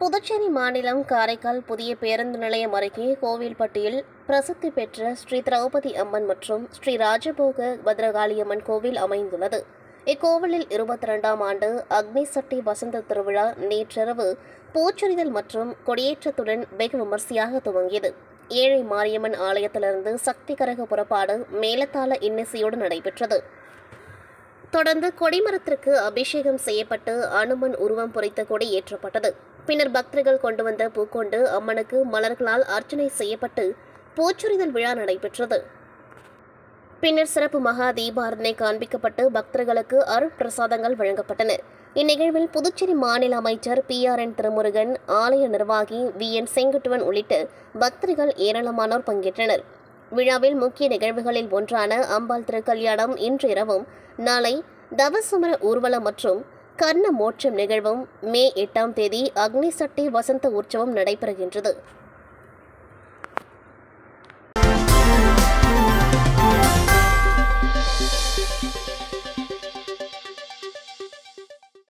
புதுச்சேரி மாநிலம் காரைக்கால் புதிய பேருந்து நிலையம் அருகே கோவில்பட்டியில் பிரசித்தி பெற்ற ஸ்ரீ திரௌபதி அம்மன் மற்றும் ஸ்ரீ ராஜபோக பத்ரகாளியம்மன் கோவில் அமைந்துள்ளது இக்கோவிலில் இருபத்தி ரெண்டாம் ஆண்டு அக்னி சட்டி வசந்த திருவிழா நேற்றிரவு பூச்சொரிதல் மற்றும் கொடியேற்றத்துடன் வெகு விமர்சையாக துவங்கியது ஏழை மாரியம்மன் ஆலயத்திலிருந்து சக்தி கரக புறப்பாடு மேலத்தாள இன்னிசையோடு நடைபெற்றது தொடர்ந்து கொடிமரத்திற்கு அபிஷேகம் செய்யப்பட்டு அனுமன் உருவம் பொறித்த கொடி ஏற்றப்பட்டது பின்னர் பக்தர்கள் கொண்டு வந்த பூக்கொண்டு அம்மனுக்கு மலர்களால் அர்ச்சனை செய்யப்பட்டு பூச்சொரிதல் விழா நடைபெற்றது பின்னர் சிறப்பு மகா தீபாரதனை காண்பிக்கப்பட்டு பக்தர்களுக்கு அருட்பிரசாதங்கள் வழங்கப்பட்டன இந்நிகழ்வில் புதுச்சேரி மாநில அமைச்சர் பி ஆர் என் திருமுருகன் ஆலய நிர்வாகி வி என் செங்குட்டுவன் உள்ளிட்ட பக்தர்கள் ஏராளமானோர் பங்கேற்றனர் விழாவில் முக்கிய நிகழ்வுகளில் ஒன்றான அம்பாள் திருக்கல்யாணம் இன்று இரவும் நாளை தவசுமர ஊர்வலம் மற்றும் கர்ண மோட்சம் நிகழ்வும் மே எட்டாம் தேதி அக்னி சட்டி வசந்த உற்சவம் நடைபெறுகின்றது